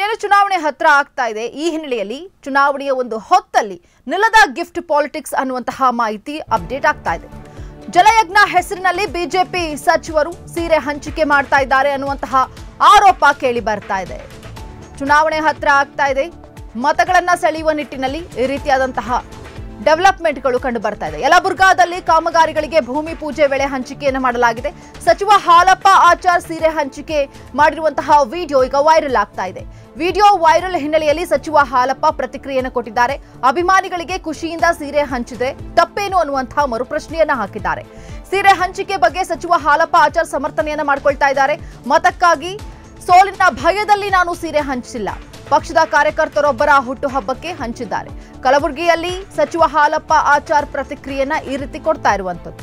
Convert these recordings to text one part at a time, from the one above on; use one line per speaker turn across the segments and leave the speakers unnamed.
ಇನ್ನೇನು ಚುನಾವಣೆ ಹತ್ರ ಆಗ್ತಾ ಇದೆ ಈ ಹಿನ್ನೆಲೆಯಲ್ಲಿ ಚುನಾವಣೆಯ ಒಂದು ಹೊತ್ತಲ್ಲಿ ನೆಲದ ಗಿಫ್ಟ್ ಪಾಲಿಟಿಕ್ಸ್ ಅನ್ನುವಂತಹ ಮಾಹಿತಿ ಅಪ್ಡೇಟ್ ಆಗ್ತಾ ಇದೆ ಜಲಯಜ್ಞ ಹೆಸರಿನಲ್ಲಿ ಬಿಜೆಪಿ ಸಚಿವರು ಸೀರೆ ಹಂಚಿಕೆ ಮಾಡ್ತಾ ಇದ್ದಾರೆ ಅನ್ನುವಂತಹ ಆರೋಪ ಕೇಳಿ ಬರ್ತಾ ಇದೆ ಚುನಾವಣೆ ಹತ್ರ ಆಗ್ತಾ ಇದೆ ಮತಗಳನ್ನ ಸೆಳೆಯುವ ನಿಟ್ಟಿನಲ್ಲಿ ಈ ರೀತಿಯಾದಂತಹ ಡೆವಲಪ್ಮೆಂಟ್ಗಳು ಕಂಡು ಬರ್ತಾ ಇದೆ ಯಲಬುರ್ಗಾದಲ್ಲಿ ಕಾಮಗಾರಿಗಳಿಗೆ ಭೂಮಿ ಪೂಜೆ ವೇಳೆ ಹಂಚಿಕೆಯನ್ನು ಮಾಡಲಾಗಿದೆ ಸಚಿವ ಹಾಲಪ್ಪ ಆಚಾರ್ ಸೀರೆ ಹಂಚಿಕೆ ಮಾಡಿರುವಂತಹ ವಿಡಿಯೋ ಈಗ ವೈರಲ್ ಆಗ್ತಾ ಇದೆ ವಿಡಿಯೋ ವೈರಲ್ ಹಿನ್ನೆಲೆಯಲ್ಲಿ ಸಚಿವ ಹಾಲಪ್ಪ ಪ್ರತಿಕ್ರಿಯೆಯನ್ನು ಕೊಟ್ಟಿದ್ದಾರೆ ಅಭಿಮಾನಿಗಳಿಗೆ ಖುಷಿಯಿಂದ ಸೀರೆ ಹಂಚಿದೆ ತಪ್ಪೇನು ಅನ್ನುವಂತಹ ಮರುಪ್ರಶ್ನೆಯನ್ನ ಹಾಕಿದ್ದಾರೆ ಸೀರೆ ಹಂಚಿಕೆ ಬಗ್ಗೆ ಸಚಿವ ಹಾಲಪ್ಪ ಆಚಾರ್ ಸಮರ್ಥನೆಯನ್ನ ಮಾಡ್ಕೊಳ್ತಾ ಇದ್ದಾರೆ ಮತಕ್ಕಾಗಿ ಸೋಲಿನ ಭಯದಲ್ಲಿ ನಾನು ಸೀರೆ ಹಂಚಿಲ್ಲ ಪಕ್ಷದ ಕಾರ್ಯಕರ್ತರೊಬ್ಬರ ಹುಟ್ಟುಹಬ್ಬಕ್ಕೆ ಹಂಚಿದ್ದಾರೆ ಕಲಬುರಗಿಯಲ್ಲಿ ಸಚಿವ ಹಾಲಪ್ಪ ಆಚಾರ್ ಪ್ರತಿಕ್ರಿಯೆಯನ್ನ ಈ ರೀತಿ ಕೊಡ್ತಾ ಇರುವಂತದ್ದು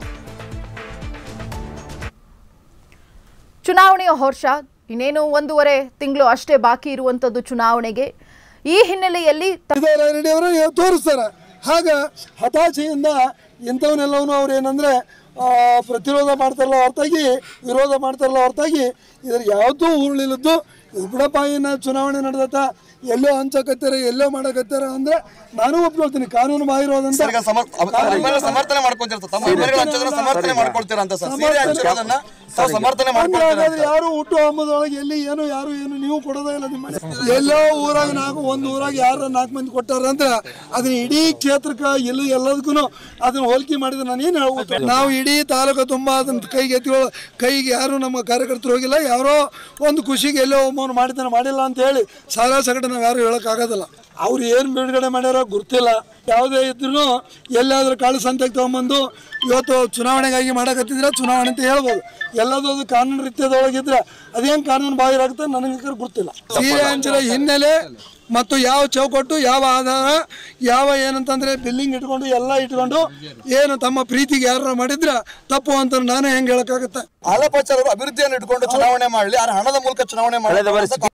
ಚುನಾವಣೆಯ ಹರ್ಷ ಇನ್ನೇನು ಒಂದೂವರೆ ತಿಂಗಳು ಅಷ್ಟೇ ಬಾಕಿ ಇರುವಂತದ್ದು ಚುನಾವಣೆಗೆ ಈ ಹಿನ್ನೆಲೆಯಲ್ಲಿ ತ-
ಇದ್ದಾರೆ ರೆಡ್ಡಿ ಅವರು ತೋರಿಸ್ತಾರೆ ಆಗ ಹತಾಶೆಯಿಂದ ಇಂಥವನ್ನೆಲ್ಲವೂ ಅವ್ರು ಏನಂದರೆ ಪ್ರತಿರೋಧ ಮಾಡ್ತಾರಲ್ಲ ಹೊರತಾಗಿ ವಿರೋಧ ಮಾಡ್ತಾರಲ್ಲ ಹೊರತಾಗಿ ಇದ್ರ ಯಾವುದೂ ಉರುಳಿಲ್ಲದ್ದು ಇದು ಬಿಡಪ್ಪ ಇನ್ನು ಚುನಾವಣೆ ನಡೆದತ್ತ ಎಲ್ಲೋ ಹಂಚಕತ್ತಾರೆ ಎಲ್ಲೋ ಮಾಡಕತ್ತಾರೆ ಅಂದ್ರೆ ನಾನು ಒಪ್ಕೊಳ್ತೀನಿ ಕಾನೂನು ಬಾಹಿರೋದಂತ
ಈಗ ಸಮರ್- ಅಭ- ಅಭಿಮಾನಿಗಳು ಸಮರ್ಥನೆ ಮಾಡ್ಕೊಂತಿರ್ತಾರೆ ತಮ್ಮ ಅಭಿಮಾನಿಗಳು ಹಂಚಿದ್ರೆ ಸಮರ್ಥನೆ ಮಾಡ್ಕೊಳ್ತೀರ ಅಂತ ಸರ್ ಸೀರೆ ಹಂಚಿರೋದನ್ನ ತಾವು ಸಮರ್ಥನೆ
ಅಂದ್ರೆ
ಮಾಡ್ಕೊಳ್ತೀರ
ಹಾಗಾದ್ರೆ ಯಾರು ಹುಟ್ಟು ಹಬ್ಬದೊಳಗೆ ಎಲ್ಲಿ ಏನು ಯಾರು ಏನು ನೀವು ಕೊಡೋದೇ ಇಲ್ಲ ನಿಮ್ಮ ಎಲ್ಲೋ ಊರಾಗ ನಾಲ್ಕು ಒಂದು ಊರಾಗ ಯಾರು ನಾಲ್ಕು ಮಂದಿ ಕೊಟ್ಟಾರ ಅಂತ ಅದನ್ನ ಇಡೀ ಕ್ಷೇತ್ರಕ್ಕೆ ಎಲ್ಲೂ ಎಲ್ಲದಕ್ಕೂ ಅದನ್ನ ಹೋಲಿಕೆ ಮಾಡಿದ್ರೆ ನಾನು ಏನು ಹೇಳ್ಬೋದು ನಾವು ಇಡೀ ತಾಲೂಕು ತುಂಬ ಅದನ್ನ ಕೈಗೆ ಎತ್ತಿಕೊಳ್ಳೋ ಕೈಗೆ ಯಾರು ನಮ್ಮ ಕಾರ್ಯಕರ್ತರು ಹೋಗಿಲ್ಲ ಯಾರೋ ಒಂದು ಖುಷಿಗೆ ಎಲ್ಲೋ ಒಮ್ಮವ್ನು ಮಾಡಿದ್ದಾನೆ ಮಾಡಿಲ್ಲ ಅಂತ ಹೇಳಿ ಸಾಲ ಸಗಟ ನಾವು ಯಾರು ಹೇಳೋಕ್ಕಾಗೋದಿಲ್ಲ ಅವ್ರು ಏನು ಬಿಡುಗಡೆ ಮಾಡ್ಯಾರೋ ಗುರ್ತಿಲ್ಲ ಯಾವುದೇ ಇದ್ರೂ ಎಲ್ಲಾದ್ರೂ ಕಾಳು ಸಂತೆಗೆ ತೊಗೊಂಬಂದು ಇವತ್ತು ಚುನಾವಣೆಗಾಗಿ ಮಾಡಕತ್ತಿದ್ರೆ ಚುನಾವಣೆ ಅಂತ ಹೇಳ್ಬೋದು ಎಲ್ಲದೂ ಅದು ಕಾನೂನು ರೀತಿಯದೊಳಗಿದ್ರೆ ಅದೇನು ಕಾನೂನು ಬಾಹಿರಾಗುತ್ತೆ ನನಗೆ ಗೊತ್ತಿಲ್ಲ ಸೀರೆ ಹಂಚಿನ ಹಿನ್ನೆಲೆ ಮತ್ತು ಯಾವ ಚೌಕಟ್ಟು ಯಾವ ಆಧಾರ ಯಾವ ಏನಂತಂದ್ರೆ ಬಿಲ್ಲಿಂಗ್ ಇಟ್ಕೊಂಡು ಎಲ್ಲ ಇಟ್ಕೊಂಡು ಏನು ತಮ್ಮ ಪ್ರೀತಿಗೆ ಯಾರು ಮಾಡಿದ್ರೆ ತಪ್ಪು ಅಂತ ನಾನೇ ಹೆಂಗೆ ಹೇಳಕ್ಕಾಗತ್ತೆ
ಆಲಪಾಚಾರ ಅವರು ಅಭಿವೃದ್ಧಿಯನ್ನು ಇಟ್ಕೊಂಡು ಚುನಾವಣೆ ಮಾಡಲಿ ಆ ಹಣದ ಮೂಲಕ ಚುನಾವಣೆ ಮಾಡಲಿ